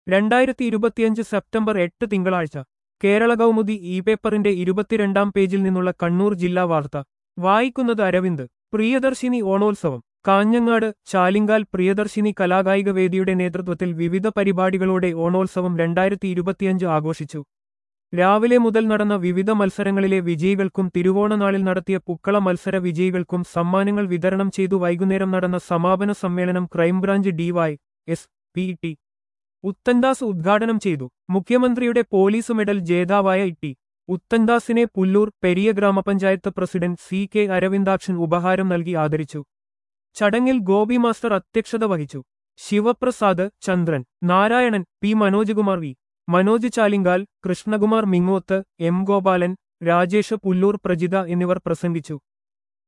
രണ്ടായിരത്തി ഇരുപത്തിയഞ്ച് സെപ്റ്റംബർ എട്ട് തിങ്കളാഴ്ച കേരള കൗമുദി ഇ പേപ്പറിന്റെ ഇരുപത്തിരണ്ടാം പേജിൽ നിന്നുള്ള കണ്ണൂർ ജില്ലാ വാർത്ത വായിക്കുന്നത് അരവിന്ദ് പ്രിയദർശിനി ഓണോത്സവം കാഞ്ഞങ്ങാട് ചാലിങ്കാൽ പ്രിയദർശിനി കലാകായിക വേദിയുടെ നേതൃത്വത്തിൽ വിവിധ പരിപാടികളോടെ ഓണോത്സവം രണ്ടായിരത്തി ഇരുപത്തിയഞ്ച് ആഘോഷിച്ചു രാവിലെ മുതൽ നടന്ന വിവിധ മത്സരങ്ങളിലെ വിജയികൾക്കും തിരുവോണനാളിൽ നടത്തിയ പുക്കള മത്സര വിജയികൾക്കും സമ്മാനങ്ങൾ വിതരണം ചെയ്തു വൈകുന്നേരം നടന്ന സമാപന സമ്മേളനം crime branch DY S P T Uthandas ഉദ്ഘാടനം ചെയ്തു മുഖ്യമന്ത്രിയുടെ പോലീസ് മെഡൽ ജേതാവായ ടി ഉത്തൻദാസിനെ പുല്ലൂർ പെരിയ ഗ്രാമപഞ്ചായത്ത് പ്രസിഡന്റ് സി കെ അരവിന്ദാക്ഷൻ ഉപഹാരം നൽകി ആദരിച്ചു ചടങ്ങിൽ ഗോപി മാസ്റ്റർ അധ്യക്ഷത വഹിച്ചു Sivaprasad Chandran Narayanan P Manojkumar V Manoj Chalingal Krishnakumar Mingoth M Gopalan Rajesh Pullur Prajitha എന്നിവർ പ്രസംഗിച്ചു